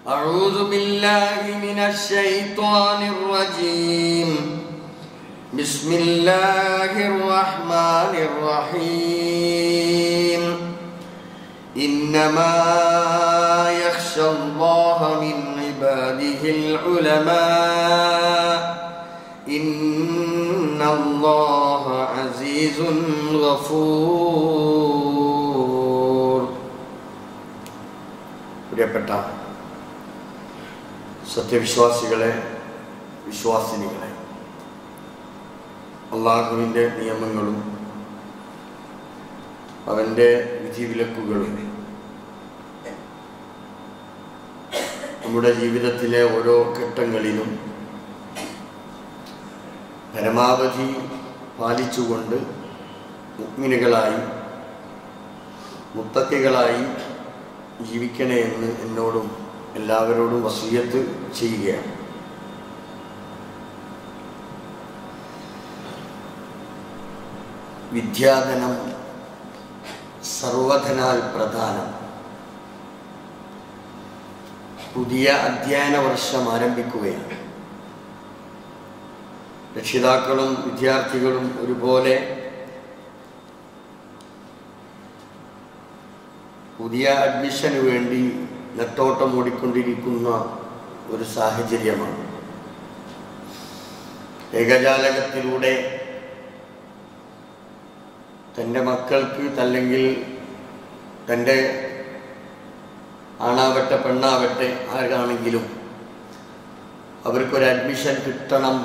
أعوذ بالله من الشيطان الرجيم بسم الله الرحمن الرحيم إنما يخشى الله من عباده العلماء إن الله عزيز غفور പ്രിയപ്പെട്ട സത്യവിശ്വാസികളെ വിശ്വാസിനികളെ അള്ളാഹുവിൻ്റെ നിയമങ്ങളും അവൻ്റെ വിധിവിലക്കുകളും നമ്മുടെ ജീവിതത്തിലെ ഓരോ ഘട്ടങ്ങളിലും പരമാവധി പാലിച്ചുകൊണ്ട് മുഗ്മിനുകളായി മുത്തക്കികളായി ജീവിക്കണേ എന്ന് എന്നോടും എല്ലാവരോടും വസൂയത്ത് ചെയ്യുകയാണ് വിദ്യാധനം സർവധനാൽ പ്രധാനം പുതിയ അധ്യയന വർഷം ആരംഭിക്കുകയാണ് രക്ഷിതാക്കളും വിദ്യാർത്ഥികളും ഒരുപോലെ പുതിയ അഡ്മിഷന് വേണ്ടി നെട്ടോട്ടം ഓടിക്കൊണ്ടിരിക്കുന്ന ഒരു സാഹചര്യമാണ് ഏകജാലകത്തിലൂടെ തൻ്റെ മക്കൾക്ക് അല്ലെങ്കിൽ തൻ്റെ ആണാവട്ടെ പെണ്ണാവട്ടെ ആരാണെങ്കിലും അവർക്കൊരു അഡ്മിഷൻ കിട്ടണം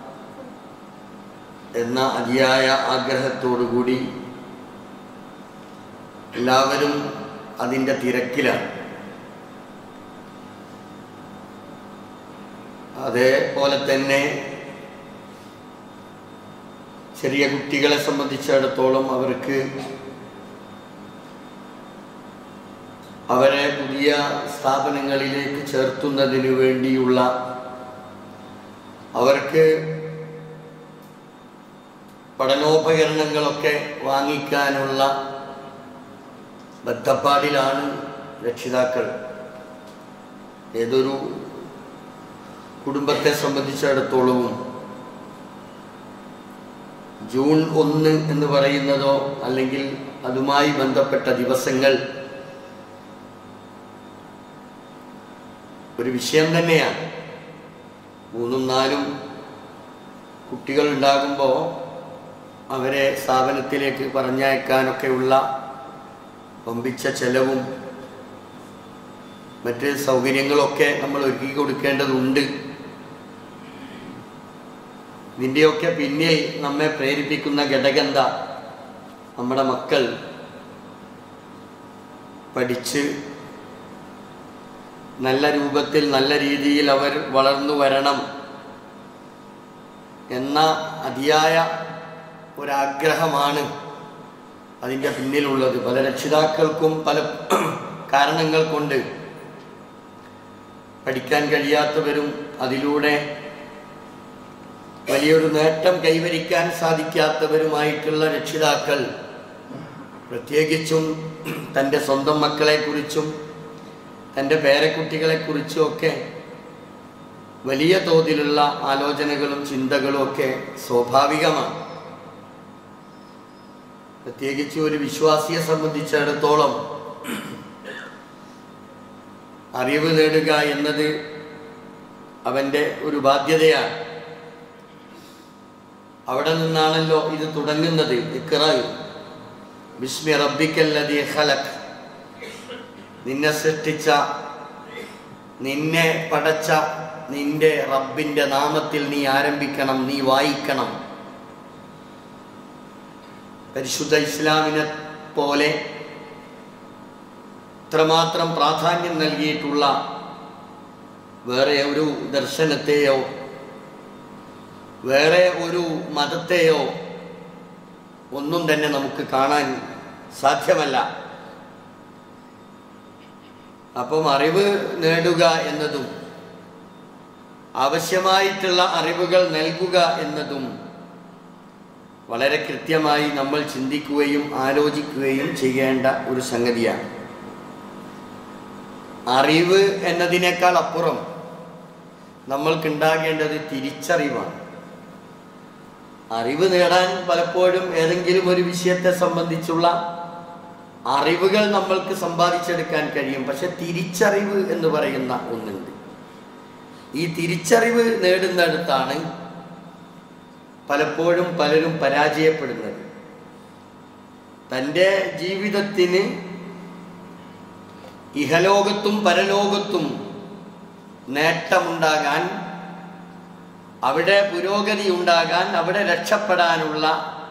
എന്ന അതിയായ ആഗ്രഹത്തോടു കൂടി എല്ലാവരും അതിൻ്റെ തിരക്കിലാണ് അതേപോലെ തന്നെ ചെറിയ കുട്ടികളെ സംബന്ധിച്ചിടത്തോളം അവർക്ക് അവരെ പുതിയ സ്ഥാപനങ്ങളിലേക്ക് ചേർത്തുന്നതിന് വേണ്ടിയുള്ള അവർക്ക് പഠനോപകരണങ്ങളൊക്കെ വാങ്ങിക്കാനുള്ള ബദ്ധപ്പാടിലാണ് രക്ഷിതാക്കൾ ഏതൊരു കുടുംബത്തെ സംബന്ധിച്ചിടത്തോളവും ജൂൺ ഒന്ന് എന്ന് പറയുന്നതോ അല്ലെങ്കിൽ അതുമായി ബന്ധപ്പെട്ട ദിവസങ്ങൾ ഒരു വിഷയം തന്നെയാണ് മൂന്നും നാലും കുട്ടികൾ ഉണ്ടാകുമ്പോൾ അവരെ സ്ഥാപനത്തിലേക്ക് പറഞ്ഞയക്കാനൊക്കെയുള്ള പമ്പിച്ച ചെലവും മറ്റ് സൗകര്യങ്ങളൊക്കെ നമ്മൾ ഒരുക്കി കൊടുക്കേണ്ടതുണ്ട് ഇതിൻ്റെയൊക്കെ പിന്നിൽ നമ്മെ പ്രേരിപ്പിക്കുന്ന ഘടകന്ത നമ്മുടെ മക്കൾ പഠിച്ച് നല്ല രൂപത്തിൽ നല്ല രീതിയിൽ അവർ വളർന്നു വരണം എന്ന അതിയായ ഒരാഗ്രഹമാണ് അതിൻ്റെ പിന്നിലുള്ളത് പല രക്ഷിതാക്കൾക്കും പല കാരണങ്ങൾ കൊണ്ട് പഠിക്കാൻ കഴിയാത്തവരും അതിലൂടെ വലിയൊരു നേട്ടം കൈവരിക്കാൻ സാധിക്കാത്തവരുമായിട്ടുള്ള രക്ഷിതാക്കൾ പ്രത്യേകിച്ചും തൻ്റെ സ്വന്തം മക്കളെക്കുറിച്ചും തൻ്റെ പേരക്കുട്ടികളെക്കുറിച്ചും ഒക്കെ വലിയ തോതിലുള്ള ആലോചനകളും ചിന്തകളും ഒക്കെ സ്വാഭാവികമാണ് പ്രത്യേകിച്ച് ഒരു വിശ്വാസിയെ സംബന്ധിച്ചിടത്തോളം അറിവ് നേടുക എന്നത് അവൻ്റെ ഒരു ബാധ്യതയാണ് അവിടെ നിന്നാണല്ലോ ഇത് തുടങ്ങുന്നത് ഇക്റായ് ബിസ്മി റബ്ബിക്കല്ലതി ഖലഖ് നിന്നെ സൃഷ്ടിച്ച നിന്നെ പടച്ച നിന്റെ റബ്ബിന്റെ നാമത്തിൽ നീ ആരംഭിക്കണം നീ വായിക്കണം പരിശുദ്ധ ഇസ്ലാമിനെ പോലെ ഇത്രമാത്രം പ്രാധാന്യം നൽകിയിട്ടുള്ള വേറെ ഒരു ദർശനത്തെയോ വേറെ ഒരു മതത്തെയോ ഒന്നും തന്നെ നമുക്ക് കാണാൻ സാധ്യമല്ല അപ്പം അറിവ് നേടുക എന്നതും ആവശ്യമായിട്ടുള്ള അറിവുകൾ നൽകുക എന്നതും വളരെ കൃത്യമായി നമ്മൾ ചിന്തിക്കുകയും ആലോചിക്കുകയും ചെയ്യേണ്ട ഒരു സംഗതിയാണ് അറിവ് എന്നതിനേക്കാൾ അപ്പുറം നമ്മൾക്കുണ്ടാകേണ്ടത് തിരിച്ചറിവാണ് അറിവ് നേടാൻ പലപ്പോഴും ഏതെങ്കിലും ഒരു വിഷയത്തെ സംബന്ധിച്ചുള്ള അറിവുകൾ നമ്മൾക്ക് സമ്പാദിച്ചെടുക്കാൻ കഴിയും പക്ഷെ തിരിച്ചറിവ് എന്ന് പറയുന്ന ഒന്നുണ്ട് ഈ തിരിച്ചറിവ് നേടുന്നിടത്താണ് പലപ്പോഴും പലരും പരാജയപ്പെടുന്നത് തൻ്റെ ജീവിതത്തിന് ഇഹലോകത്തും പരലോകത്തും നേട്ടമുണ്ടാകാൻ അവിടെ പുരോഗതി ഉണ്ടാകാൻ അവിടെ രക്ഷപ്പെടാനുള്ള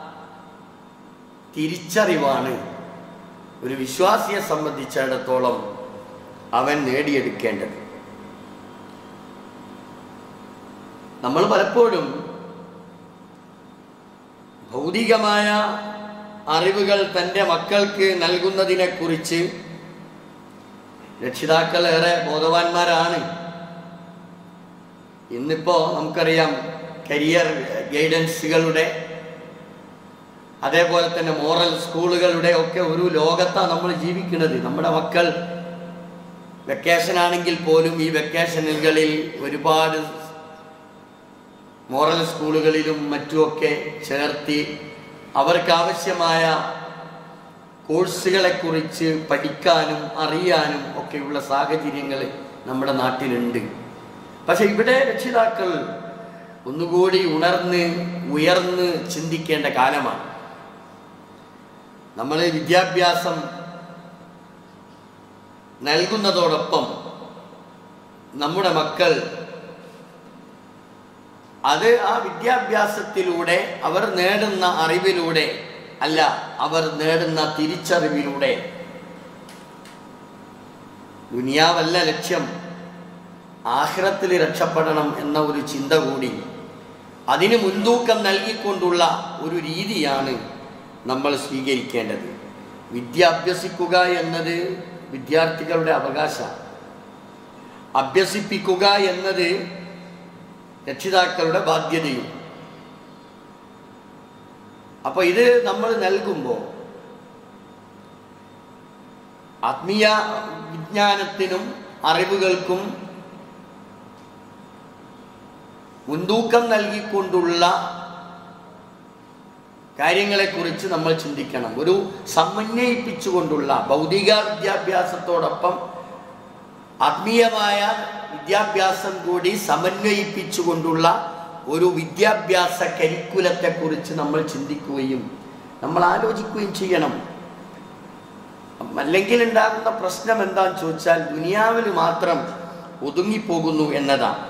തിരിച്ചറിവാണ് ഒരു വിശ്വാസിയെ സംബന്ധിച്ചിടത്തോളം അവൻ നേടിയെടുക്കേണ്ടത് നമ്മൾ പലപ്പോഴും ഭൗതികമായ അറിവുകൾ തൻ്റെ മക്കൾക്ക് നൽകുന്നതിനെക്കുറിച്ച് രക്ഷിതാക്കൾ ഏറെ ബോധവാന്മാരാണ് ഇന്നിപ്പോ നമുക്കറിയാം കരിയർ ഗൈഡൻസുകളുടെ അതേപോലെ തന്നെ മോറൽ സ്കൂളുകളുടെ ഒക്കെ ഒരു ലോകത്താണ് നമ്മൾ ജീവിക്കുന്നത് നമ്മുടെ മക്കൾ വെക്കേഷൻ ആണെങ്കിൽ പോലും ഈ വെക്കേഷനുകളിൽ ഒരുപാട് മോറൽ സ്കൂളുകളിലും മറ്റുമൊക്കെ ചേർത്തി അവർക്ക് ആവശ്യമായ കോഴ്സുകളെക്കുറിച്ച് പഠിക്കാനും അറിയാനും ഒക്കെയുള്ള സാഹചര്യങ്ങൾ നമ്മുടെ നാട്ടിലുണ്ട് പക്ഷെ ഇവിടെ രക്ഷിതാക്കൾ ഒന്നുകൂടി ഉണർന്ന് ഉയർന്ന് ചിന്തിക്കേണ്ട കാലമാണ് നമ്മൾ വിദ്യാഭ്യാസം നൽകുന്നതോടൊപ്പം നമ്മുടെ മക്കൾ അത് ആ വിദ്യാഭ്യാസത്തിലൂടെ അവർ നേടുന്ന അറിവിലൂടെ അല്ല അവർ നേടുന്ന തിരിച്ചറിവിലൂടെ ദുനിയാവല്ല ലക്ഷ്യം ആഹ്റത്തിൽ രക്ഷപ്പെടണം എന്ന ഒരു ചിന്ത കൂടി അതിന് മുൻതൂക്കം നൽകിക്കൊണ്ടുള്ള ഒരു രീതിയാണ് നമ്മൾ സ്വീകരിക്കേണ്ടത് വിദ്യ അഭ്യസിക്കുക എന്നത് വിദ്യാർത്ഥികളുടെ അവകാശം അഭ്യസിപ്പിക്കുക എന്നത് രക്ഷിതാക്കളുടെ ബാധ്യതയും അപ്പൊ ഇത് നമ്മൾ നൽകുമ്പോൾ ആത്മീയ വിജ്ഞാനത്തിനും അറിവുകൾക്കും മുൻതൂക്കം നൽകിക്കൊണ്ടുള്ള കാര്യങ്ങളെക്കുറിച്ച് നമ്മൾ ചിന്തിക്കണം ഒരു സമന്വയിപ്പിച്ചുകൊണ്ടുള്ള ഭൗതിക വിദ്യാഭ്യാസത്തോടൊപ്പം ആത്മീയമായ വിദ്യാഭ്യാസം കൂടി സമന്വയിപ്പിച്ചുകൊണ്ടുള്ള ഒരു വിദ്യാഭ്യാസ കരിക്കുലത്തെക്കുറിച്ച് നമ്മൾ ചിന്തിക്കുകയും നമ്മൾ ആലോചിക്കുകയും ചെയ്യണം അല്ലെങ്കിൽ ഉണ്ടാകുന്ന പ്രശ്നം എന്താന്ന് ചോദിച്ചാൽ ദുനിയാവിൽ മാത്രം ഒതുങ്ങിപ്പോകുന്നു എന്നതാണ്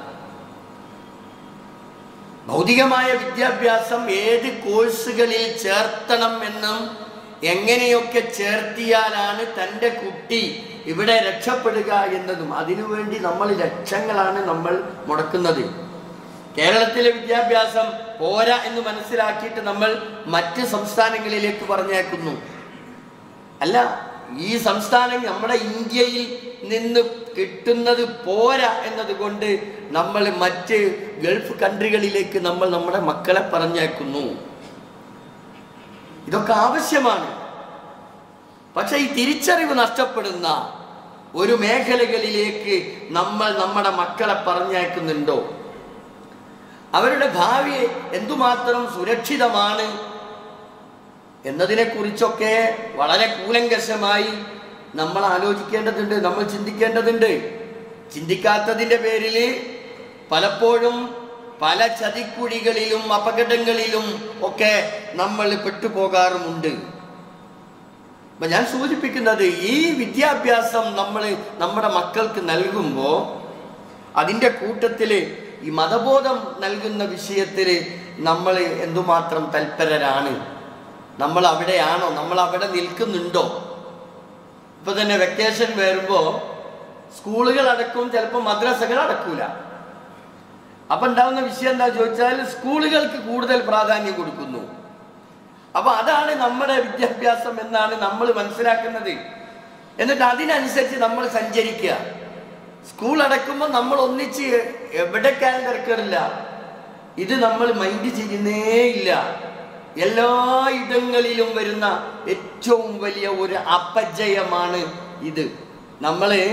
ഭൗതികമായ വിദ്യാഭ്യാസം ഏത് കോഴ്സുകളിൽ ചേർത്തണം എന്നും എങ്ങനെയൊക്കെ ചേർത്തിയാലാണ് തൻ്റെ കുട്ടി ഇവിടെ രക്ഷപ്പെടുക എന്നതും അതിനുവേണ്ടി നമ്മൾ ലക്ഷങ്ങളാണ് നമ്മൾ മുടക്കുന്നത് കേരളത്തിലെ വിദ്യാഭ്യാസം പോരാ എന്ന് മനസ്സിലാക്കിയിട്ട് നമ്മൾ മറ്റ് സംസ്ഥാനങ്ങളിലേക്ക് പറഞ്ഞേക്കുന്നു അല്ല ഈ സംസ്ഥാനം നമ്മുടെ ഇന്ത്യയിൽ നിന്ന് കിട്ടുന്നത് പോരാ എന്നതുകൊണ്ട് നമ്മൾ മറ്റ് ഗൾഫ് കൺട്രികളിലേക്ക് നമ്മൾ നമ്മുടെ മക്കളെ പറഞ്ഞേക്കുന്നു ഇതൊക്കെ ആവശ്യമാണ് പക്ഷെ ഈ തിരിച്ചറിവ് നഷ്ടപ്പെടുന്ന ഒരു മേഖലകളിലേക്ക് നമ്മൾ നമ്മുടെ മക്കളെ പറഞ്ഞേക്കുന്നുണ്ടോ അവരുടെ ഭാവി എന്തുമാത്രം സുരക്ഷിതമാണ് എന്നതിനെ കുറിച്ചൊക്കെ വളരെ കൂലങ്കശമായി നമ്മൾ ആലോചിക്കേണ്ടതുണ്ട് നമ്മൾ ചിന്തിക്കേണ്ടതുണ്ട് ചിന്തിക്കാത്തതിൻ്റെ പേരിൽ പലപ്പോഴും പല ചതിക്കുഴികളിലും അപകടങ്ങളിലും ഒക്കെ നമ്മൾ പെട്ടുപോകാറുമുണ്ട് അപ്പൊ ഞാൻ സൂചിപ്പിക്കുന്നത് ഈ വിദ്യാഭ്യാസം നമ്മൾ നമ്മുടെ മക്കൾക്ക് നൽകുമ്പോൾ അതിൻ്റെ കൂട്ടത്തിൽ ഈ മതബോധം നൽകുന്ന വിഷയത്തിൽ നമ്മൾ എന്തുമാത്രം തൽപരരാണ് നമ്മൾ അവിടെയാണോ നമ്മൾ അവിടെ നിൽക്കുന്നുണ്ടോ ഇപ്പൊ തന്നെ വെക്കേഷൻ വരുമ്പോൾ സ്കൂളുകൾ അടക്കും ചിലപ്പോൾ മദ്രസകൾ അടക്കൂല അപ്പൊ ഉണ്ടാവുന്ന വിഷയം എന്താ ചോദിച്ചാൽ സ്കൂളുകൾക്ക് കൂടുതൽ പ്രാധാന്യം കൊടുക്കുന്നു അപ്പൊ അതാണ് നമ്മുടെ വിദ്യാഭ്യാസം എന്നാണ് നമ്മൾ മനസ്സിലാക്കുന്നത് എന്നിട്ട് അതിനനുസരിച്ച് നമ്മൾ സഞ്ചരിക്കുക സ്കൂൾ അടക്കുമ്പോൾ നമ്മൾ ഒന്നിച്ച് എവിടെ തിരക്കില്ല ഇത് നമ്മൾ മൈൻഡ് ചെയ്യുന്നേ ഇല്ല എല്ലാ ഇടങ്ങളിലും വരുന്ന ഏറ്റവും വലിയ ഒരു അപജയമാണ് ഇത് നമ്മൾ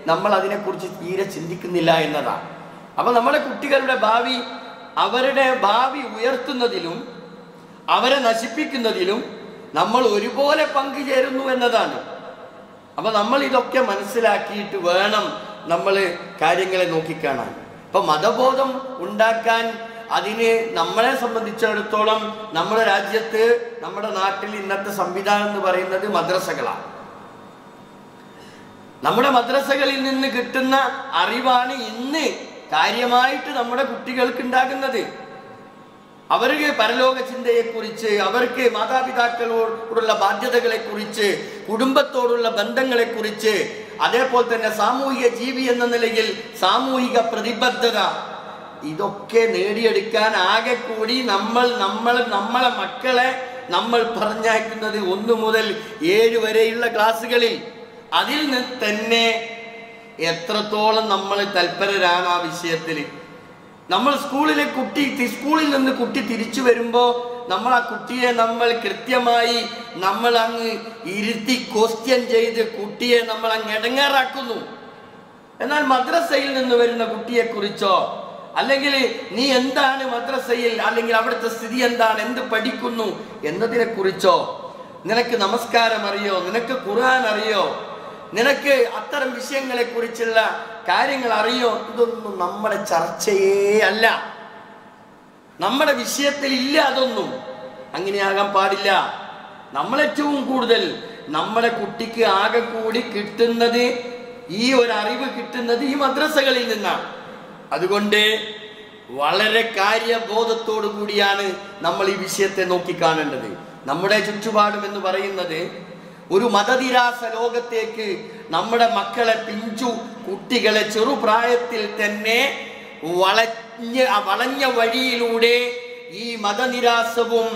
നമ്മൾ അതിനെക്കുറിച്ച് തീരെ ചിന്തിക്കുന്നില്ല എന്നതാണ് അപ്പൊ നമ്മുടെ കുട്ടികളുടെ ഭാവി അവരുടെ ഭാവി ഉയർത്തുന്നതിലും അവരെ നശിപ്പിക്കുന്നതിലും നമ്മൾ ഒരുപോലെ പങ്കുചേരുന്നു എന്നതാണ് അപ്പൊ നമ്മൾ ഇതൊക്കെ മനസ്സിലാക്കിയിട്ട് വേണം നമ്മൾ കാര്യങ്ങളെ നോക്കിക്കാണാൻ ഇപ്പൊ മതബോധം ഉണ്ടാക്കാൻ അതിന് നമ്മളെ സംബന്ധിച്ചിടത്തോളം നമ്മുടെ രാജ്യത്ത് നമ്മുടെ നാട്ടിൽ ഇന്നത്തെ സംവിധാനം എന്ന് പറയുന്നത് മദ്രസകളാണ് നമ്മുടെ മദ്രസകളിൽ നിന്ന് കിട്ടുന്ന അറിവാണ് ഇന്ന് കാര്യമായിട്ട് നമ്മുടെ കുട്ടികൾക്ക് ഉണ്ടാകുന്നത് അവർക്ക് പരലോക ചിന്തയെക്കുറിച്ച് അവർക്ക് മാതാപിതാക്കളോടുള്ള ബാധ്യതകളെക്കുറിച്ച് കുടുംബത്തോടുള്ള ബന്ധങ്ങളെക്കുറിച്ച് അതേപോലെ തന്നെ സാമൂഹിക ജീവി എന്ന നിലയിൽ സാമൂഹിക പ്രതിബദ്ധത ഇതൊക്കെ നേടിയെടുക്കാൻ ആകെ കൂടി നമ്മൾ നമ്മൾ നമ്മളെ മക്കളെ നമ്മൾ പറഞ്ഞയക്കുന്നത് ഒന്നു മുതൽ ഏഴ് വരെയുള്ള ക്ലാസ്സുകളിൽ അതിൽ നിന്ന് തന്നെ എത്രത്തോളം നമ്മൾ തൽപരരാണ് ആ വിഷയത്തിൽ നമ്മൾ സ്കൂളിലെ കുട്ടി തി- സ്കൂളിൽ നിന്ന് കുട്ടി തിരിച്ചു വരുമ്പോൾ നമ്മൾ ആ കുട്ടിയെ നമ്മൾ കൃത്യമായി നമ്മൾ അങ്ങ് ഇരുത്തി ക്വസ്റ്റ്യൻ ചെയ്ത് കുട്ടിയെ നമ്മൾ അങ്ങ് ഇടങ്ങാറാക്കുന്നു എന്നാൽ മദ്രസയിൽ നിന്ന് വരുന്ന കുട്ടിയെ കുറിച്ചോ അല്ലെങ്കിൽ നീ എന്താണ് മദ്രസയിൽ അല്ലെങ്കിൽ അവിടുത്തെ സ്ഥിതി എന്താണ് എന്ത് പഠിക്കുന്നു എന്നതിനെ കുറിച്ചോ നിനക്ക് നമസ്കാരം അറിയോ നിനക്ക് ഖുർആൻ അറിയോ നിനക്ക് അത്തരം വിഷയങ്ങളെ കുറിച്ചുള്ള കാര്യങ്ങൾ അറിയോ ഇതൊന്നും നമ്മുടെ ചർച്ചയേ അല്ല നമ്മുടെ വിഷയത്തിൽ ഇല്ല അതൊന്നും അങ്ങനെയാകാൻ പാടില്ല നമ്മൾ ഏറ്റവും കൂടുതൽ നമ്മുടെ കുട്ടിക്ക് ആകെ കൂടി കിട്ടുന്നത് ഈ ഒരു അറിവ് കിട്ടുന്നത് ഈ മദ്രസകളിൽ നിന്നാണ് അതുകൊണ്ട് വളരെ കാര്യബോധത്തോടു കൂടിയാണ് നമ്മൾ ഈ വിഷയത്തെ നോക്കിക്കാണേണ്ടത് നമ്മുടെ ചുറ്റുപാടും എന്ന് പറയുന്നത് ഒരു മതനിരാസ ലോകത്തേക്ക് നമ്മുടെ മക്കളെ പിഞ്ചു കുട്ടികളെ ചെറുപ്രായത്തിൽ തന്നെ വളഞ്ഞ വളഞ്ഞ വഴിയിലൂടെ ഈ മതനിരാസവും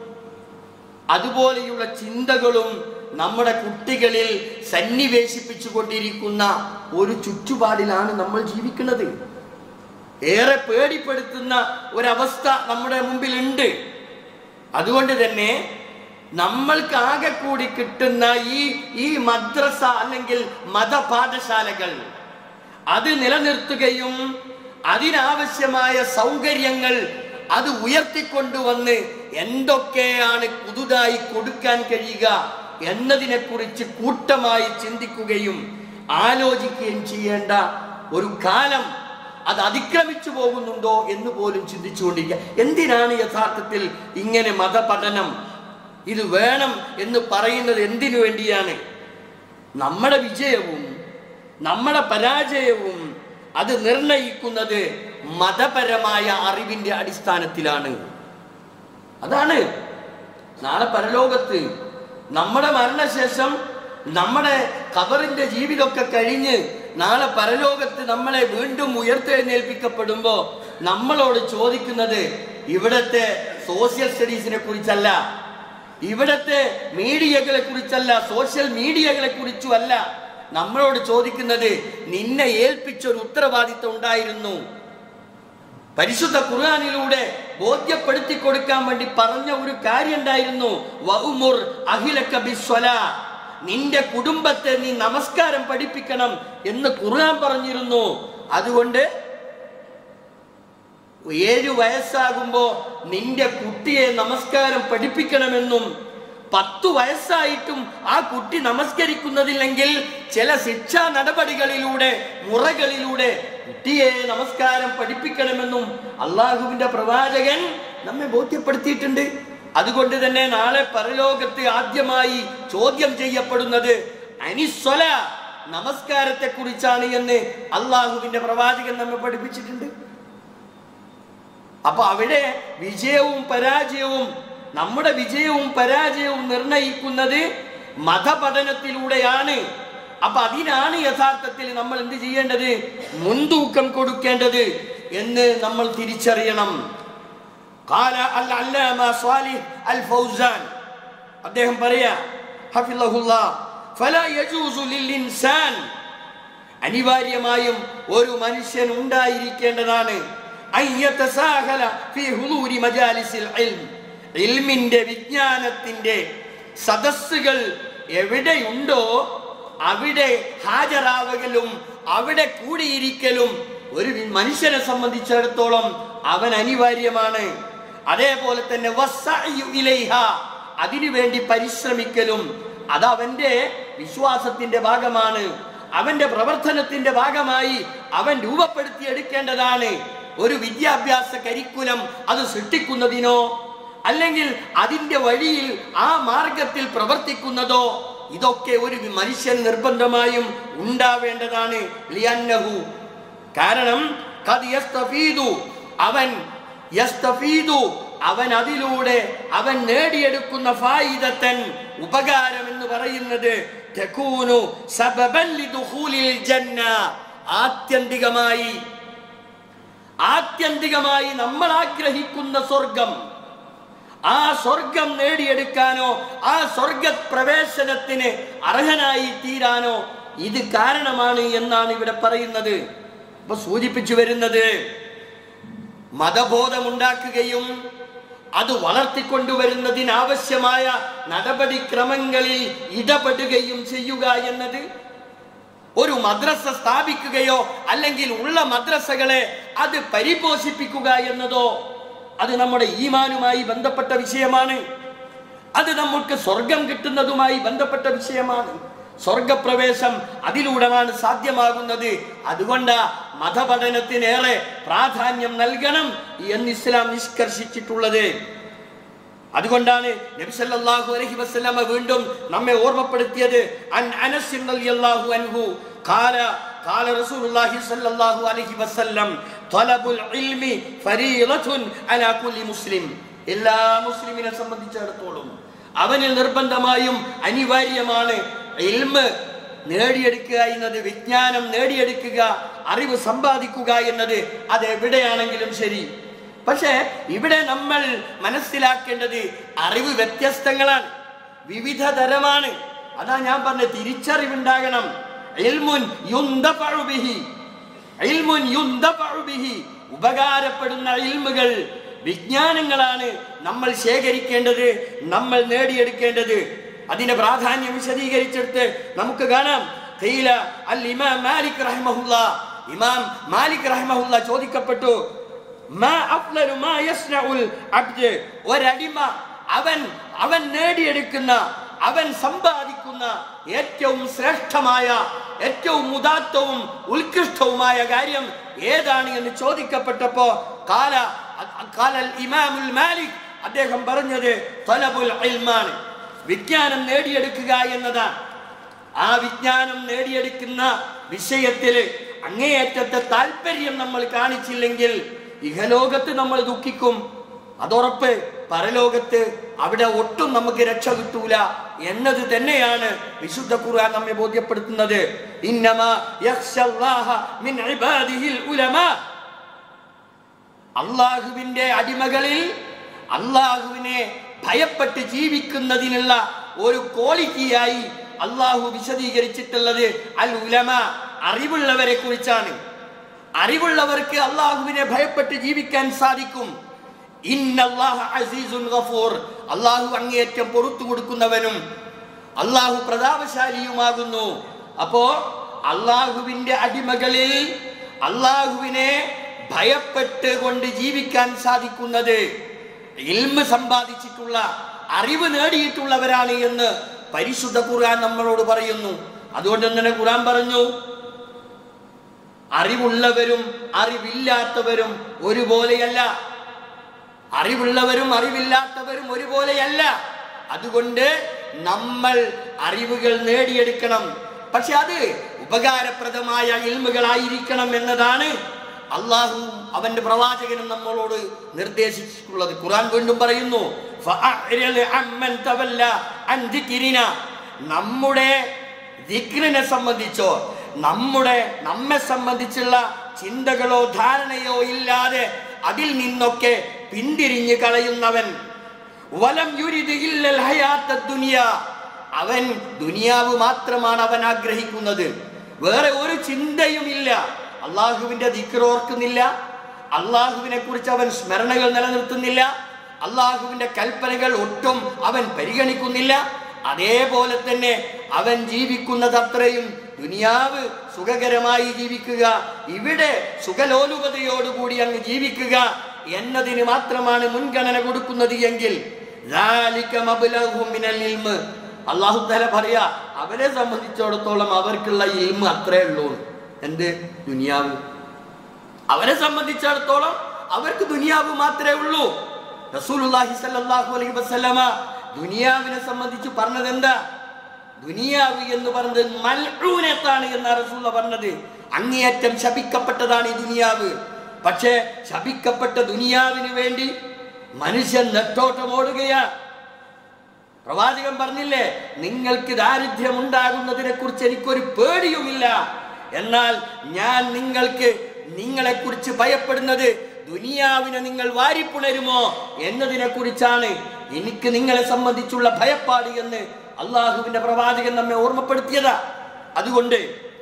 അതുപോലെയുള്ള ചിന്തകളും നമ്മുടെ കുട്ടികളിൽ സന്നിവേശിപ്പിച്ചു കൊണ്ടിരിക്കുന്ന ഒരു ചുറ്റുപാടിലാണ് നമ്മൾ ജീവിക്കുന്നത് ഏറെ പേടിപ്പെടുത്തുന്ന ഒരവസ്ഥ നമ്മുടെ മുമ്പിലുണ്ട് അതുകൊണ്ട് തന്നെ നമ്മൾക്ക് ആകെ കൂടി കിട്ടുന്ന ഈ ഈ മദ്രസ അല്ലെങ്കിൽ മതപാഠശാലകൾ അത് നിലനിർത്തുകയും അതിനാവശ്യമായ സൗകര്യങ്ങൾ അത് ഉയർത്തിക്കൊണ്ടുവന്ന് എന്തൊക്കെയാണ് പുതുതായി കൊടുക്കാൻ കഴിയുക എന്നതിനെ കുറിച്ച് കൂട്ടമായി ചിന്തിക്കുകയും ആലോചിക്കുകയും ചെയ്യേണ്ട ഒരു കാലം അത് അതിക്രമിച്ചു പോകുന്നുണ്ടോ എന്ന് പോലും ചിന്തിച്ചുകൊണ്ടിരിക്കുക എന്തിനാണ് യഥാർത്ഥത്തിൽ ഇങ്ങനെ മതപഠനം ഇത് വേണം എന്ന് പറയുന്നത് എന്തിനു വേണ്ടിയാണ് നമ്മുടെ വിജയവും നമ്മുടെ പരാജയവും അത് നിർണയിക്കുന്നത് മതപരമായ അറിവിന്റെ അടിസ്ഥാനത്തിലാണ് അതാണ് നാളെ പരലോകത്ത് നമ്മുടെ മരണശേഷം നമ്മുടെ ഖബറിന്റെ ജീവിതമൊക്കെ കഴിഞ്ഞ് നാളെ പരലോകത്ത് നമ്മളെ വീണ്ടും ഉയർത്തെഴുന്നേൽപ്പിക്കപ്പെടുമ്പോ നമ്മളോട് ചോദിക്കുന്നത് ഇവിടത്തെ സോഷ്യൽ സ്റ്റഡീസിനെ കുറിച്ചല്ല ഇവിടത്തെ മീഡിയകളെ കുറിച്ചല്ല സോഷ്യൽ മീഡിയകളെ കുറിച്ചും അല്ല നമ്മളോട് ചോദിക്കുന്നത് നിന്നെ ഏൽപ്പിച്ച ഒരു ഉത്തരവാദിത്തം ഉണ്ടായിരുന്നു പരിശുദ്ധ ഖുർആനിലൂടെ ബോധ്യപ്പെടുത്തി കൊടുക്കാൻ വേണ്ടി പറഞ്ഞ ഒരു കാര്യം ഉണ്ടായിരുന്നു വഉമുർ അഖിലക ബിസ്വലാ. നിന്റെ കുടുംബത്തെ നീ നമസ്കാരം പഠിപ്പിക്കണം എന്ന് ഖുർആൻ പറഞ്ഞിരുന്നു അതുകൊണ്ട് ഏഴു വയസ്സാകുമ്പോ നിന്റെ കുട്ടിയെ നമസ്കാരം പഠിപ്പിക്കണമെന്നും പത്തു വയസ്സായിട്ടും ആ കുട്ടി നമസ്കരിക്കുന്നതില്ലെങ്കിൽ ചില ശിക്ഷാ നടപടികളിലൂടെ മുറകളിലൂടെ കുട്ടിയെ നമസ്കാരം പഠിപ്പിക്കണമെന്നും അള്ളാഹുവിന്റെ പ്രവാചകൻ നമ്മെ ബോധ്യപ്പെടുത്തിയിട്ടുണ്ട് അതുകൊണ്ട് തന്നെ നാളെ പരലോകത്ത് ആദ്യമായി ചോദ്യം ചെയ്യപ്പെടുന്നത് അനിസ്വല നമസ്കാരത്തെ കുറിച്ചാണ് എന്ന് അള്ളാഹുവിന്റെ പ്രവാചകൻ നമ്മെ പഠിപ്പിച്ചിട്ടുണ്ട് അപ്പൊ അവിടെ വിജയവും പരാജയവും നമ്മുടെ വിജയവും പരാജയവും നിർണയിക്കുന്നത് മതപഠനത്തിലൂടെയാണ് അപ്പൊ അതിനാണ് യഥാർത്ഥത്തിൽ നമ്മൾ എന്ത് ചെയ്യേണ്ടത് മുൻതൂക്കം കൊടുക്കേണ്ടത് എന്ന് നമ്മൾ തിരിച്ചറിയണം قال العلامة صالح الفوزان അദ്ദേഹം പറയാ ഹഫിളഹുല്ലാ فلا يجوز للإنسان അനിവാര്യമായും ഒരു മനുഷ്യൻ ഉണ്ടായിരിക്കേണ്ടതാണ് أن يتساهل في حضور مجالس العلم ഇൽമിന്റെ വിജ്ഞാനത്തിന്റെ സദസ്സുകൾ എവിടെയുണ്ടോ അവിടെ ഹാജരാവകലും അവിടെ കൂടിയിരിക്കലും ഒരു മനുഷ്യനെ സംബന്ധിച്ചിടത്തോളം അവൻ അനിവാര്യമാണ് അതേപോലെ തന്നെ വസ്സഅയു ഇലൈഹ അതിനുവേണ്ടി പരിശ്രമിക്കലും അത് അവന്റെ വിശ്വാസത്തിന്റെ ഭാഗമാണ് അവന്റെ പ്രവർത്തനത്തിന്റെ ഭാഗമായി അവൻ രൂപപ്പെടുത്തിയെടുക്കേണ്ടതാണ് ഒരു വിദ്യാഭ്യാസ കരിക്കുലം അത് സൃഷ്ടിക്കുന്നതിനോ അല്ലെങ്കിൽ അതിന്റെ വഴിയിൽ ആ മാർഗത്തിൽ പ്രവർത്തിക്കുന്നതോ ഇതൊക്കെ ഒരു മനുഷ്യൻ നിർബന്ധമായും ഉണ്ടാവേണ്ടതാണ് ലിയന്നഹു കാരണം ഖദ് യസ്തഫീദു അവൻ യസ്തഫീദു അവൻ അതിലൂടെ അവൻ നേടിയെടുക്കുന്ന ഫായിദത്തൻ ഉപകാരം എന്ന് പറയുന്നത് തകൂനു സബബൻ ലിദുഖൂലിൽ ജന്ന ആത്യന്തികമായി ആത്യന്തികമായി നമ്മൾ ആഗ്രഹിക്കുന്ന സ്വർഗം ആ സ്വർഗം നേടിയെടുക്കാനോ ആ സ്വർഗ പ്രവേശനത്തിന് അർഹനായി തീരാനോ ഇത് കാരണമാണ് എന്നാണ് ഇവിടെ പറയുന്നത് ഇപ്പൊ സൂചിപ്പിച്ചു വരുന്നത് മതബോധമുണ്ടാക്കുകയും അത് വളർത്തിക്കൊണ്ടുവരുന്നതിനാവശ്യമായ നടപടിക്രമങ്ങളിൽ ഇടപെടുകയും ചെയ്യുക എന്നത് ഒരു മദ്രസ സ്ഥാപിക്കുകയോ അല്ലെങ്കിൽ ഉള്ള മദ്രസകളെ അത് പരിപോഷിപ്പിക്കുക എന്നതോ അത് നമ്മുടെ ഈമാനുമായി ബന്ധപ്പെട്ട വിഷയമാണ് അത് നമുക്ക് സ്വർഗം കിട്ടുന്നതുമായി ബന്ധപ്പെട്ട വിഷയമാണ് സ്വർഗപ്രവേശം അതിലൂടെയാണ് സാധ്യമാകുന്നത് അതുകൊണ്ട് മതപഠനത്തിനേറെ പ്രാധാന്യം നൽകണം എന്ന് ഇസ്ലാം നിഷ്കർഷിച്ചിട്ടുള്ളത് അതുകൊണ്ടാണ് നബി സല്ലല്ലാഹു അലൈഹി വസല്ലമ വീണ്ടും നമ്മെ ഓർമ്മപ്പെടുത്തിയത് അൻ അനസ് റളിയല്ലാഹു അൻഹു ഖാല ഖാല റസൂലുള്ളാഹി സ്വല്ലല്ലാഹു അലൈഹി വസല്ലം തലബുൽ ഇൽമി ഫരീളത്തുൻ അലാ കുല്ലി മുസ്ലിം എല്ലാ മുസ്ലിമിനെ സംബന്ധിച്ചിടത്തോളം അവന് നിർബന്ധമായും അനിവാര്യമാണ് ഇൽമ് നേടിയെടുക്കുക എന്നത് വിജ്ഞാനം നേടിയെടുക്കുക അറിവ് സമ്പാദിക്കുക എന്നത് അത് എവിടെയാണെങ്കിലും ശരി പക്ഷേ ഇവിടെ നമ്മൾ മനസ്സിലാക്കേണ്ടത് അറിവ് വ്യത്യസ്തങ്ങളാണ് വിവിധ തരമാണ് അതാ ഞാൻ പറഞ്ഞ തിരിച്ചറിവുണ്ടാകണം ഇൽമുൻ യുന്തഫഉ ബിഹി. ഇൽമുൻ യുന്തഫഉ ബിഹി. ഉപകാരപ്പെടുന്ന ഇൽമുകൾ വിജ്ഞാനങ്ങളാണ് നമ്മൾ ശേഖരിക്കേണ്ടത് നമ്മൾ നേടിയെടുക്കേണ്ടത് അതിന്റെ പ്രാധാന്യം വിശദീകരിച്ചെടുത്ത് നമുക്ക് കാണാം ഖീല അൽ ഇമാം മാലിക് റഹിമഹുല്ല ഇമാം മാലിക് റഹിമഹുല്ല ചോദിക്കപ്പെട്ടു മാ അഫ്ളലു മാ യസ്നഉൽ അബ്ദ് ഒരടിമ അവൻ അവൻ നേടിയെടുക്കുന്ന അവൻ സമ്പാദിക്കുന്ന ഏറ്റവും ശ്രേഷ്ഠമായ ഏറ്റവും ഉദാത്തവും ഉത്കൃഷ്ടവുമായ കാര്യം ഏതാണ് എന്ന് ചോദിക്കപ്പെട്ടപ്പോ കാല കാലൽ ഇമാമുൽ മാലിക് അദ്ദേഹം പറഞ്ഞത് തലബുൽ ഇൽമാണ് വിജ്ഞാനം നേടിയെടുക്കുക എന്നതാണ് ആ വിജ്ഞാനം നേടിയെടുക്കുന്ന വിഷയത്തില് അങ്ങേയറ്റത്തെ താല്പര്യം നമ്മൾ കാണിച്ചില്ലെങ്കിൽ ഇഹലോകത്ത് നമ്മൾ ദുഃഖിക്കും അതുറപ്പ് പരലോകത്ത് അവിടെ ഒട്ടും നമുക്ക് രക്ഷ കിട്ടൂല എന്നത് തന്നെയാണ് വിശുദ്ധ ഖുർആൻ നമ്മെ ബോധ്യപ്പെടുത്തുന്നത് ഇന്നമാ യഖ്ശല്ലാഹ മിൻ ഇബാദിഹിൽ ഉലമാ അള്ളാഹുവിന്റെ അടിമകളിൽ അള്ളാഹുവിനെ ഭയപ്പെട്ട് ജീവിക്കുന്നതിനുള്ള ഒരു ക്വാളിറ്റിയായി അള്ളാഹു വിശദീകരിച്ചിട്ടുള്ളത് അൽ ഉലമ അറിവുള്ളവരെ കുറിച്ചാണ് അറിവുള്ളവർക്ക് അള്ളാഹുവിനെ ഭയപ്പെട്ട് ജീവിക്കാൻ സാധിക്കും ഇന്നല്ലാഹ അസീസുൻ ഗഫൂർ അള്ളാഹു അങ്ങേയറ്റം പൊറത്തു കൊടുക്കുന്നവനും അള്ളാഹു പ്രതാപശാലിയുമാകുന്നു അപ്പോ അള്ളാഹുവിന്റെ അടിമകളിൽ അള്ളാഹുവിനെ ഭയപ്പെട്ട് കൊണ്ട് ജീവിക്കാൻ സാധിക്കുന്നത് ഇൽമ് സമ്പാദിച്ചിട്ടുള്ള അറിവ് നേടിയിട്ടുള്ളവരാണ് എന്ന് പരിശുദ്ധ ഖുർആൻ നമ്മളോട് പറയുന്നു അതുകൊണ്ട് തന്നെ ഖുർആൻ പറഞ്ഞു അറിവുള്ളവരും അറിവില്ലാത്തവരും ഒരുപോലെയല്ല അറിവുള്ളവരും അറിവില്ലാത്തവരും ഒരുപോലെയല്ല അതുകൊണ്ട് നമ്മൾ അറിവുകൾ നേടിയെടുക്കണം പക്ഷെ അത് ഉപകാരപ്രദമായ ഇൽമുകളായിരിക്കണം എന്നതാണ് അള്ളാഹു അവന്റെ പ്രവാചകനും നമ്മളോട് നിർദ്ദേശിച്ചിട്ടുള്ളത് ഖുർആൻ വീണ്ടും പറയുന്നു "ഫഅഅ്രിദ് അമ്മൻ തവല്ല അൻ ദിക്രിന." നമ്മുടെ ദിക്റിനെ സംബന്ധിച്ചോ നമ്മുടെ നമ്മെ സംബന്ധിച്ചുള്ള ചിന്തകളോ ധാരണയോ ഇല്ലാതെ അതിൽ നിന്നൊക്കെ പിന്തിരിഞ്ഞു കളയുന്നവൻ വലം യുരിദ് ഇല്ലൽ ഹയാത്ത ദുനിയ അവൻ ദുനിയാവ് മാത്രമാണ് അവൻ ആഗ്രഹിക്കുന്നത് വേറെ ഒരു ചിന്തയുമില്ല അള്ളാഹുവിന്റെ ദിക്ർ ഓർക്കുന്നില്ല അള്ളാഹുവിനെ കുറിച്ച് അവൻ സ്മരണകൾ നിലനിർത്തുന്നില്ല അള്ളാഹുവിന്റെ കൽപ്പനകൾ ഒട്ടും അവൻ പരിഗണിക്കുന്നില്ല അതേപോലെ തന്നെ അവൻ ജീവിക്കുന്നത് അത്രയും ദുനിയാവ് സുഖകരമായി ജീവിക്കുക ഇവിടെ സുഖലോലുപതയോടുകൂടി അങ്ങ് ജീവിക്കുക എന്നതിന് മാത്രമാണ് മുൻഗണന കൊടുക്കുന്നത് എങ്കിൽ ذَلِكَ مَبْلَغُهُم مِّنَ الْعِلْمِ അള്ളാഹു തല പറയാ അവരെ സംബന്ധിച്ചിടത്തോളം അവർക്കുള്ള ഇൽമ അത്രേ ഉള്ളൂ എന്ത് ദുനിയാവ് അവരെ സംബന്ധിച്ചിടത്തോളം അവർക്ക് ദുനിയാവ് മാത്രമേ ഉള്ളൂ റസൂലുള്ളാഹി സ്വല്ലല്ലാഹു അലൈഹി വസല്ലമ ദുനിയാവിനെ സംബന്ധിച്ച് പറഞ്ഞത് എന്താ ദുനിയാവ് എന്ന് പറഞ്ഞത് മൽഊനത്താണ് എന്നാ റസൂല പറഞ്ഞത് അങ്ങേയറ്റം ശപിക്കപ്പെട്ടതാണ് ഈ ദുനിയാവ് പക്ഷേ ശപിക്കപ്പെട്ട ദുനിയാവിന് വേണ്ടി മനുഷ്യൻ നെട്ടോട്ടമോടുകയാ പ്രവാചകൻ പറഞ്ഞില്ലേ നിങ്ങൾക്ക് ദാരിദ്ര്യം ഉണ്ടാകുന്നതിനെ കുറിച്ച് എനിക്കൊരു പേടിയുമില്ല എന്നാൽ ഞാൻ നിങ്ങൾക്ക് നിങ്ങളെ കുറിച്ച് ഭയപ്പെടുന്നത് ദുനിയാവിനെ നിങ്ങൾ വാരിപ്പുണരുമോ എന്നതിനെ കുറിച്ചാണ് എനിക്ക് നിങ്ങളെ സംബന്ധിച്ചുള്ള ഭയപ്പാട് എന്ന് അള്ളാഹുവിന്റെ പ്രവാചകൻ നമ്മെ ഓർമ്മപ്പെടുത്തിയതാ അതുകൊണ്ട്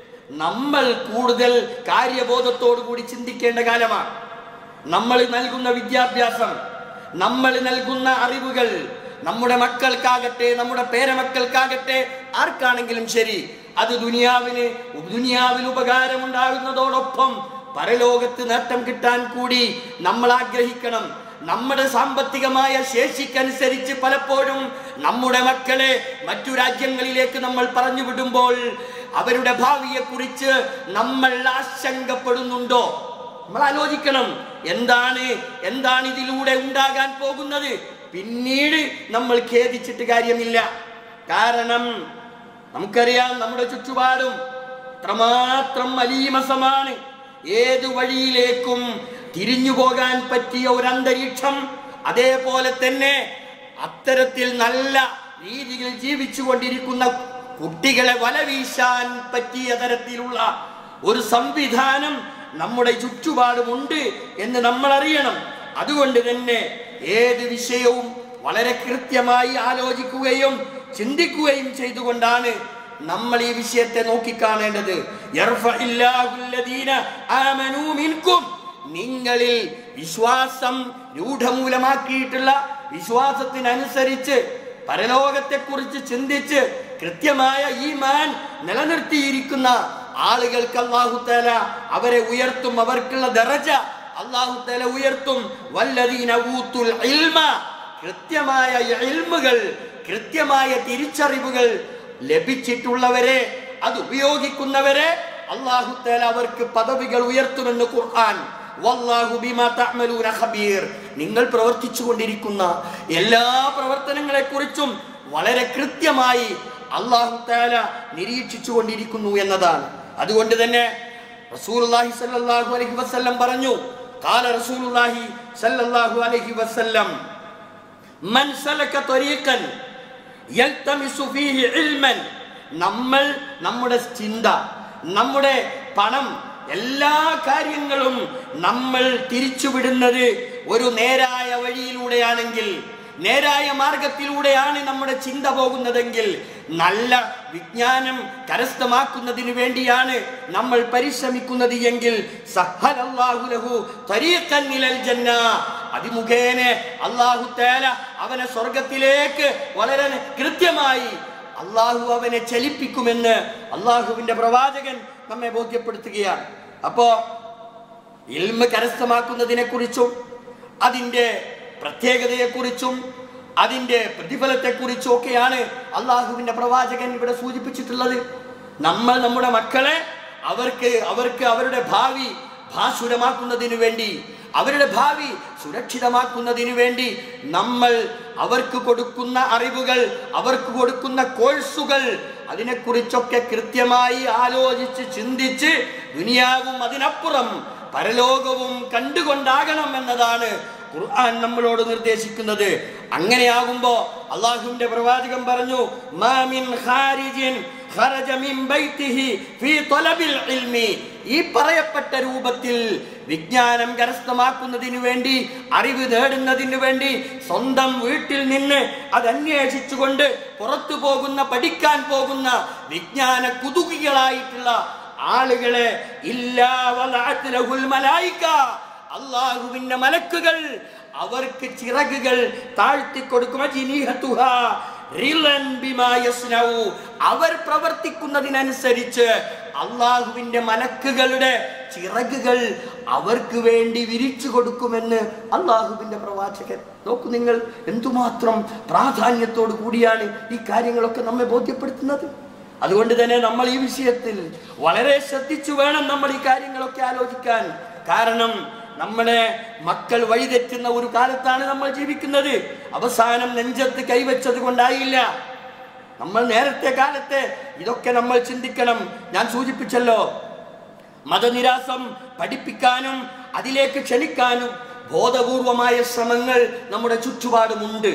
നമ്മൾ കൂടുതൽ കാര്യബോധത്തോടു കൂടി ചിന്തിക്കേണ്ട കാലമാണ് നമ്മൾ നൽകുന്ന വിദ്യാഭ്യാസം നമ്മൾ നൽകുന്ന അറിവുകൾ നമ്മുടെ മക്കൾക്കാകട്ടെ നമ്മുടെ പേരമക്കൾക്കാകട്ടെ ആർക്കാണെങ്കിലും ശരി അത് ദുനിയാവിന് ദുനിയാവിൽ ഉപകാരമുണ്ടാകുന്നതോടൊപ്പം പരലോകത്ത് നേട്ടം കിട്ടാൻ കൂടി നമ്മൾ ആഗ്രഹിക്കണം നമ്മുടെ സാമ്പത്തികമായ ശേഷിക്കനുസരിച്ച് പലപ്പോഴും നമ്മുടെ മക്കളെ മറ്റു രാജ്യങ്ങളിലേക്ക് നമ്മൾ പറഞ്ഞു വിടുമ്പോൾ അവരുടെ ഭാവിയെക്കുറിച്ച് നമ്മൾ ആശങ്കപ്പെടുന്നുണ്ടോ നമ്മൾ ആലോചിക്കണം എന്താണ് എന്താണ് ഇതിലൂടെ ഉണ്ടാകാൻ പോകുന്നത് പിന്നീട് നമ്മൾ ഖേദിച്ചിട്ട് കാര്യമില്ല കാരണം നമുക്കറിയാം നമ്മുടെ ചുറ്റുപാടും അത്രമാത്രം അലീമസമാണ് ഏത് വഴിയിലേക്കും തിരിഞ്ഞു പോകാൻ പറ്റിയ ഒരു അന്തരീക്ഷം അതേപോലെ തന്നെ അത്തരത്തിൽ നല്ല രീതിയിൽ ജീവിച്ചു കൊണ്ടിരിക്കുന്ന കുട്ടികളെ വലവീശാൻ പറ്റിയ തരത്തിലുള്ള ഒരു സംവിധാനം നമ്മുടെ ചുറ്റുപാടുമുണ്ട് എന്ന് നമ്മൾ അറിയണം അതുകൊണ്ട് തന്നെ ഏത് വിഷയവും വളരെ കൃത്യമായി ആലോചിക്കുകയും ചിന്തിക്കുകയും ചെയ്തുകൊണ്ടാണ് നമ്മൾ ഈ വിഷയത്തെ നോക്കിക്കാണേണ്ടത് യർഫഇല്ലാഹുല്ലദീന ആമനൂ മിൻകും നിങ്ങളിൽ വിശ്വാസം രൂഢമൂലമാക്കിയിട്ടുള്ള വിശ്വാസത്തിനനുസരിച്ച് പരലോകത്തെക്കുറിച്ച് ചിന്തിച്ച് കൃത്യമായ ഈമാൻ നിലനിർത്തിയിരിക്കുന്ന ആളുകൾക്ക് അള്ളാഹുത്തേല അവരെ ഉയർത്തും അവർക്കുള്ള ദറജ അള്ളാഹുത്തേല ഉയർത്തും വല്ലദീന ഊത്തുൽ ഇൽമ കൃത്യമായ ഇൽമുകൾ കൃത്യമായ തിരിച്ചറിവുകൾ ലഭിച്ചിട്ടുള്ളവരെ അത് ഉപയോഗിക്കുന്നവരെ അള്ളാഹുത്തേല അവർക്ക് പദവികൾ ഉയർത്തുമെന്ന് ഖുർആൻ വല്ലാഹു ബിമാ തഅമലൂന ഖബീർ നിങ്ങൾ പ്രവർത്തിച്ചു കൊണ്ടിരിക്കുന്ന എല്ലാ പ്രവർത്തനങ്ങളെ കുറിച്ചും വളരെ കൃത്യമായി അള്ളാഹു താല നിരീക്ഷിച്ചു കൊണ്ടിരിക്കുന്നു എന്നതാണ് അതുകൊണ്ട് തന്നെ റസൂലുള്ളാഹി സ്വല്ലല്ലാഹു അലൈഹി വസല്ലം പറഞ്ഞു قال رسول الله صلى الله عليه وسلم من سلك طريقا يلتمس فيه علما നമ്മൾ നമ്മുടെ ചിന്ത നമ്മുടെ പണം എല്ലാ കാര്യങ്ങളും നമ്മൾ തിരിച്ചുവിടുന്നത് ഒരു നേരായ വഴിയിലൂടെയാണെങ്കിൽ നേരായ മാർഗത്തിലൂടെയാണ് നമ്മുടെ ചിന്ത പോകുന്നതെങ്കിൽ നല്ല വിജ്ഞാനം കരസ്ഥമാക്കുന്നതിന് വേണ്ടിയാണ് നമ്മൾ പരിശ്രമിക്കുന്നത് എങ്കിൽ സഹലല്ലാഹു ലഹു തരീഖൻ ഇലൽ ജന്ന അതിമുഖേന അള്ളാഹു തേല അവനെ സ്വർഗത്തിലേക്ക് വളരെ കൃത്യമായി അള്ളാഹു അവനെ ചലിപ്പിക്കുമെന്ന് അള്ളാഹുവിന്റെ പ്രവാചകൻ നമ്മെ ബോധ്യപ്പെടുത്തുകയാണ് അപ്പോ ഇൽമ കരസ്ഥമാക്കുന്നതിനെ കുറിച്ചും അതിൻ്റെ പ്രത്യേകതയെക്കുറിച്ചും അതിൻ്റെ പ്രതിഫലത്തെക്കുറിച്ചും ഒക്കെയാണ് അള്ളാഹുവിന്റെ പ്രവാചകൻ ഇവിടെ സൂചിപ്പിച്ചിട്ടുള്ളത് നമ്മൾ നമ്മുടെ മക്കളെ അവർക്ക് അവർക്ക് അവരുടെ ഭാവി ഭാസുരമാക്കുന്നതിനു വേണ്ടി അവരുടെ ഭാവി സുരക്ഷിതമാക്കുന്നതിനു വേണ്ടി നമ്മൾ അവർക്ക് കൊടുക്കുന്ന അറിവുകൾ അവർക്ക് കൊടുക്കുന്ന കോഴ്സുകൾ അതിനെക്കുറിച്ചൊക്കെ കൃത്യമായി ആലോചിച്ച് ചിന്തിച്ച് ദുനിയാവും അതിനപ്പുറം പരലോകവും കണ്ടുകൊണ്ടാകണം എന്നതാണ് ഖുർആൻ നമ്മളോട് നിർദ്ദേശിക്കുന്നത് അങ്ങനെയാകുമ്പോ അള്ളാഹുവിന്റെ പ്രവാചകൻ പറഞ്ഞു മാ മിൻ ഖാരിജിൻ ഖറജ മിൻ ബൈതിഹി ഫീ ത്വലബിൽ ഇൽമി ഈ പറയപ്പെട്ട രൂപത്തിൽ വിജ്ഞാനം കരസ്ഥമാക്കുന്നതിന് വേണ്ടി അറിവ് നേടുന്നതിന് വേണ്ടി സ്വന്തം വീട്ടിൽ നിന്ന് അത് അന്വേഷിച്ചുകൊണ്ട് പുറത്തു പോകുന്ന പഠിക്കാൻ പോകുന്ന വിജ്ഞാന കുതുകികളായിട്ടുള്ള ആളുകളെ ഇല്ലാ വലഅത് ലഹുൽ മലായിക അള്ളാഹുവിന്റെ മലക്കുകൾ അവർക്ക് ചിറകുകൾ താഴ്ത്തി കൊടുക്കും അജിനീഹത്തുഹ. റിലൻ ബിമാ യസ്നഉ. അവർ പ്രവർത്തിക്കുന്നതിനനുസരിച്ച് അള്ളാഹുവിന്റെ മലക്കുകളുടെ ചിറകുകൾ അവർക്ക് വേണ്ടി വിരിച്ചു കൊടുക്കുമെന്ന് അള്ളാഹുവിന്റെ പ്രവാചകൻ നോക്കൂ നിങ്ങൾ എന്തുമാത്രം പ്രാധാന്യത്തോടു കൂടിയാണ് ഈ കാര്യങ്ങളൊക്കെ നമ്മെ ബോധ്യപ്പെടുത്തുന്നത് അതുകൊണ്ട് തന്നെ നമ്മൾ ഈ വിഷയത്തിൽ വളരെ ശ്രദ്ധിച്ചു വേണം നമ്മൾ ഈ കാര്യങ്ങളൊക്കെ ആലോചിക്കാൻ കാരണം നമ്മുടെ മക്കൾ വഴിതെറ്റുന്ന ഒരു കാലത്താണ് നമ്മൾ ജീവിക്കുന്നത് അവസാനം നെഞ്ചത്ത് കൈവച്ചത് കൊണ്ടായില്ല നമ്മൾ നേരത്തെ കാലത്തെ ഇതൊക്കെ നമ്മൾ ചിന്തിക്കണം ഞാൻ സൂചിപ്പിച്ചല്ലോ മതനിരാസം പഠിപ്പിക്കാനും അതിലേക്ക് ക്ഷണിക്കാനും ബോധപൂർവമായ ശ്രമങ്ങൾ നമ്മുടെ ചുറ്റുപാടുമുണ്ട്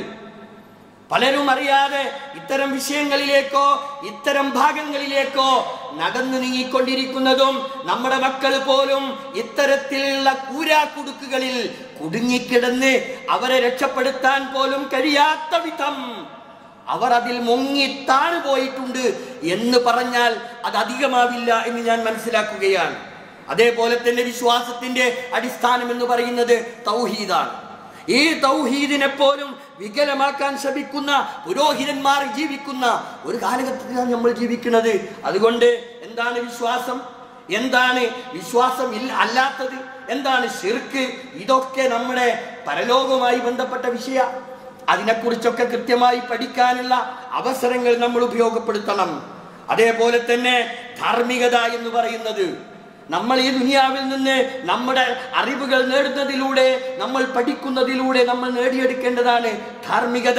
പലരും അറിയാതെ ഇത്തരം വിഷയങ്ങളിലേക്കോ ഇത്തരം ഭാഗങ്ങളിലേക്കോ നടന്നു നീങ്ങിക്കൊണ്ടിരിക്കുന്നതും നമ്മുടെ മക്കൾ പോലും ഇത്തരത്തിലുള്ള കൂരാക്കുടുക്കുകളിൽ കുടുങ്ങിക്കിടന്ന് അവരെ രക്ഷപ്പെടുത്താൻ പോലും കഴിയാത്ത വിധം അവർ അതിൽ മുങ്ങി താണു പോയിട്ടുണ്ട് എന്ന് പറഞ്ഞാൽ അത് അധികമാവില്ല എന്ന് ഞാൻ മനസ്സിലാക്കുകയാണ് അതേപോലെ തന്നെ വിശ്വാസത്തിന്റെ അടിസ്ഥാനം എന്ന് പറയുന്നത് തൗഹീദാണ് ഈ തൗഹീദിനെ പോലും വികലമാക്കാൻ ശ്രമിക്കുന്ന പുരോഹിതന്മാർ ജീവിക്കുന്ന ഒരു കാലഘട്ടത്തിലാണ് നമ്മൾ ജീവിക്കുന്നത് അതുകൊണ്ട് എന്താണ് വിശ്വാസം എന്താണ് വിശ്വാസം ഇല്ല അല്ലാത്തത് എന്താണ് ഷിർക്ക് ഇതൊക്കെ നമ്മുടെ പരലോകവുമായി ബന്ധപ്പെട്ട വിഷയ അതിനെക്കുറിച്ചൊക്കെ കൃത്യമായി പഠിക്കാനുള്ള അവസരങ്ങൾ നമ്മൾ ഉപയോഗപ്പെടുത്തണം അതേപോലെ തന്നെ ധാർമ്മികത എന്ന് പറയുന്നത് നമ്മൾ ഈ ദുനിയാവിൽ നിന്ന് നമ്മുടെ അറിവുകൾ നേടുന്നതിലൂടെ നമ്മൾ പഠിക്കുന്നതിലൂടെ നമ്മൾ നേടിയെടുക്കേണ്ടതാണ് ധാർമ്മികത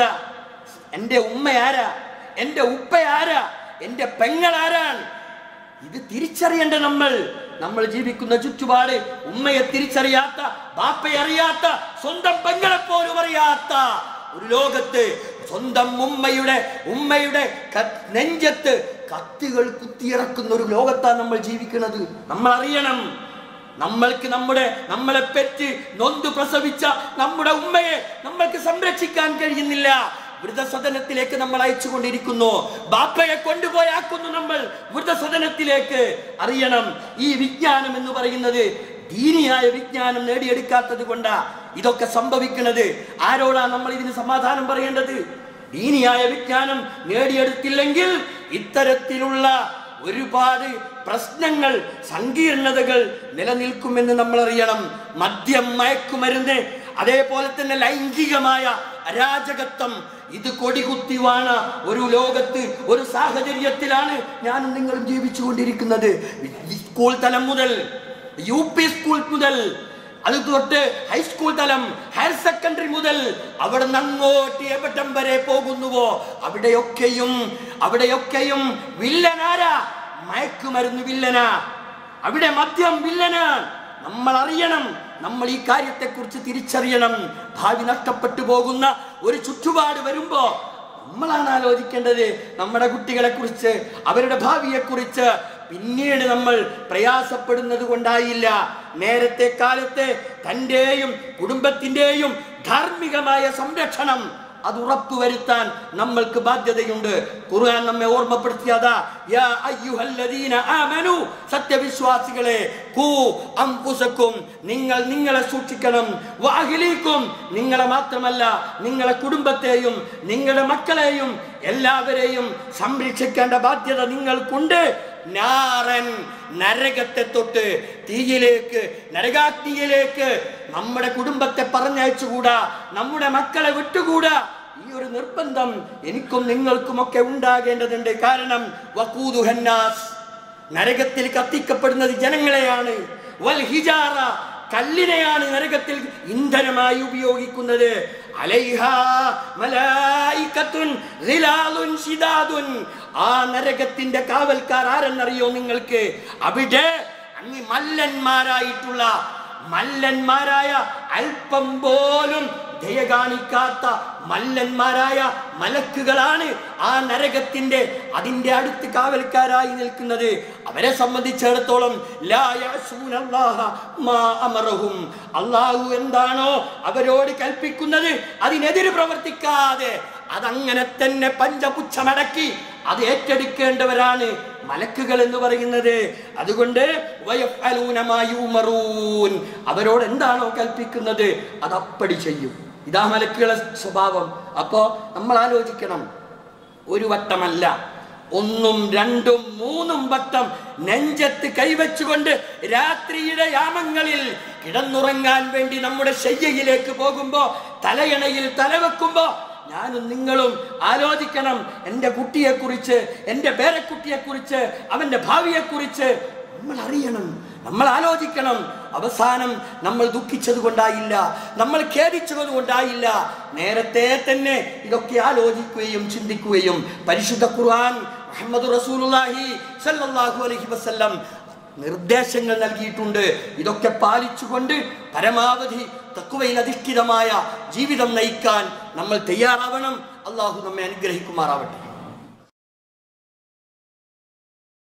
എൻ്റെ ഉമ്മ ആരാ എൻ്റെ ഉപ്പ ആരാ എൻ്റെ പെങ്ങൾ ആരാണ് ഇത് തിരിച്ചറിയേണ്ട നമ്മൾ നമ്മൾ ജീവിക്കുന്ന ചുറ്റുപാട് ഉമ്മയെ തിരിച്ചറിയാത്ത ബാപ്പയെ അറിയാത്ത സ്വന്തം പെങ്ങളെ പോലും അറിയാത്ത ഒരു ലോകത്ത് സ്വന്തം ഉമ്മയുടെ ഉമ്മയുടെ ക- നെഞ്ചത്ത് കത്തികൾ കുത്തിയിറക്കുന്ന ഒരു ലോകത്താണ് നമ്മൾ ജീവിക്കുന്നത് നമ്മൾ അറിയണം നമ്മൾക്ക് നമ്മുടെ നമ്മളെ പെറ്റ് നൊന്തു പ്രസവിച്ച നമ്മുടെ ഉമ്മയെ നമ്മൾക്ക് സംരക്ഷിക്കാൻ കഴിയുന്നില്ല വൃദ്ധസദനത്തിലേക്ക് നമ്മൾ അയച്ചുകൊണ്ടിരിക്കുന്നു ബാപ്പയെ കൊണ്ടുപോയാക്കുന്നു നമ്മൾ വൃദ്ധസദനത്തിലേക്ക് അറിയണം ഈ വിജ്ഞാനം എന്ന് പറയുന്നത് ദീനിയായ വിജ്ഞാനം നേടിയെടുക്കാത്തത് കൊണ്ടാ ഇതൊക്കെ സംഭവിക്കുന്നത് ആരോടാ നമ്മൾ ഇതിന് സമാധാനം പറയേണ്ടത് ദീനിയായ വിജ്ഞാനം നേടിയെടുത്തില്ലെങ്കിൽ ഇത്തരത്തിലുള്ള ഒരുപാട് പ്രശ്നങ്ങൾ സങ്കീർണതകൾ നിലനിൽക്കുമെന്ന് നമ്മൾ അറിയണം മദ്യം മയക്കുമരുന്ന് അതേപോലെ തന്നെ ലൈംഗികമായ അരാജകത്വം ഇത് കൊടികുത്തി വാണ ഒരു ലോകത്ത് ഒരു സാഹചര്യത്തിലാണ് ഞാനും നിങ്ങളും ജീവിച്ചുകൊണ്ടിരിക്കുന്നത് സ്കൂൾ തലം മുതൽ യു പി സ്കൂൾ മുതൽ അത് തൊട്ട് ഹൈസ്കൂൾ തലം ഹയർ സെക്കൻഡറി മുതൽ അവിടെ നിന്ന് അങ്ങോട്ട് എവിടം വരെ പോകുന്നുവോ അവിടെയൊക്കെയും അവിടെയൊക്കെയും വില്ലനാരാ മയക്കുമരുന്ന് വില്ലനാ അവിടെ മദ്യം വില്ലനാണ് നമ്മൾ അറിയണം നമ്മൾ ഈ കാര്യത്തെക്കുറിച്ച് തിരിച്ചറിയണം ഭാവി നഷ്ടപ്പെട്ടു പോകുന്ന ഒരു ചുറ്റുപാട് വരുമ്പോ നമ്മളാണ് ആലോചിക്കേണ്ടത് നമ്മുടെ കുട്ടികളെ കുറിച്ച് അവരുടെ ഭാവിയെ കുറിച്ച് പിന്നീട് നമ്മൾ പ്രയാസപ്പെടുന്നത് കൊണ്ടായില്ല നേരത്തെ കാലത്തെ തൻ്റെയും കുടുംബത്തിൻ്റെയും ധാർമ്മികമായ സംരക്ഷണം അത് ഉറപ്പുവരുത്താൻ നമ്മൾക്ക് ബാധ്യതയുണ്ട് ഖുർആൻ നമ്മെ ഓർമ്മപ്പെടുത്തിയതാ യാ അയ്യുഹല്ലദീന ആമനു സത്യവിശ്വാസികളെ കൂ അംഫുസക്കും നിങ്ങൾ നിങ്ങളെ സൂക്ഷിക്കണം വാഹിലീക്കും നിങ്ങളെ മാത്രമല്ല നിങ്ങളെ കുടുംബത്തെയും നിങ്ങളുടെ മക്കളെയും എല്ലാവരെയും സംരക്ഷിക്കേണ്ട ബാധ്യത നിങ്ങൾക്കുണ്ട് നാറൻ നരകത്തെ തൊട്ട് തീയിലേക്ക് നരകാഗ്നിയിലേക്ക് നമ്മുടെ കുടുംബത്തെ പറഞ്ഞയച്ചുകൂടാ നമ്മുടെ മക്കളെ വിട്ടുകൂടാ ഈ ഒരു നിർബന്ധം എനിക്കും നിങ്ങൾക്കുമൊക്കെ ഉണ്ടാകേണ്ടതുണ്ട് കാരണം വക്കൂതുഹന്നാസ് നരകത്തിൽ കത്തിക്കപ്പെടുന്നത് ജനങ്ങളെയാണ് വൽ ഹിജാറ കല്ലിനെയാണ് നരകത്തിൽ ഇന്ധനമായി ഉപയോഗിക്കുന്നത് അലൈഹാ മലായികത്തുൻ ഗിലാലുൻ ശിദാദുൻ. ആ നരകത്തിന്റെ കാവൽക്കാർ ആരെന്നറിയോ നിങ്ങൾക്ക് അവിടെ അങ്ങ് മല്ലന്മാരായിട്ടുള്ള മല്ലന്മാരായ അല്പം പോലും ദയ കാണിക്കാത്ത മല്ലന്മാരായ മലക്കുകളാണ് ആ നരകത്തിന്റെ അതിന്റെ അടുത്ത് കാവൽക്കാരായി നിൽക്കുന്നത് അവരെ സംബന്ധിച്ചിടത്തോളം ലാ യഅസൂനല്ലാഹ മാ അമറഹും അള്ളാഹു എന്താണോ അവരോട് കൽപ്പിക്കുന്നത് അതിനെതിരെ പ്രവർത്തിക്കാതെ അതങ്ങനെ തന്നെ പഞ്ചപുച്ഛമടക്കി അത് ഏറ്റെടുക്കേണ്ടവരാണ് മലക്കുകൾ എന്ന് പറയുന്നത് അതുകൊണ്ട് വയഫ്അലൂന മാ യുമറൂൻ. അവരോട് എന്താണോ കൽപ്പിക്കുന്നത് അത് അപ്പടി ചെയ്യും ഇതാ മലക്കുകളെ സ്വഭാവം അപ്പോ നമ്മൾ ആലോചിക്കണം ഒരു വട്ടമല്ല ഒന്നും രണ്ടും മൂന്നും വട്ടം നെഞ്ചത്ത് കൈവച്ചുകൊണ്ട് രാത്രിയുടെ യാമങ്ങളിൽ കിടന്നുറങ്ങാൻ വേണ്ടി നമ്മുടെ ശയ്യയിലേക്ക് പോകുമ്പോ തലയണയിൽ തലവെക്കുമ്പോ ഞാനും നിങ്ങളും ആലോചിക്കണം എൻ്റെ കുട്ടിയെക്കുറിച്ച് എൻ്റെ പേരക്കുട്ടിയെക്കുറിച്ച് അവൻ്റെ ഭാവിയെക്കുറിച്ച് നമ്മൾ അറിയണം നമ്മൾ ആലോചിക്കണം അവസാനം നമ്മൾ ദുഃഖിച്ചത് കൊണ്ടായില്ല നമ്മൾ ഖേദിച്ചത് കൊണ്ടായില്ല നേരത്തെ തന്നെ ഇതൊക്കെ ആലോചിക്കുകയും ചിന്തിക്കുകയും പരിശുദ്ധ ഖുർആൻ മുഹമ്മദ് റസൂലുള്ളാഹി സല്ലല്ലാഹു അലൈഹി വസല്ലം നിർദ്ദേശങ്ങൾ നൽകിയിട്ടുണ്ട് ഇതൊക്കെ പാലിച്ചുകൊണ്ട് പരമാവധി തക്കുവയിൽ അധിഷ്ഠിതമായ ജീവിതം നയിക്കാൻ നമ്മൾ തയ്യാറാവണം അള്ളാഹു നമ്മെ അനുഗ്രഹിക്കുമാറാവട്ടെ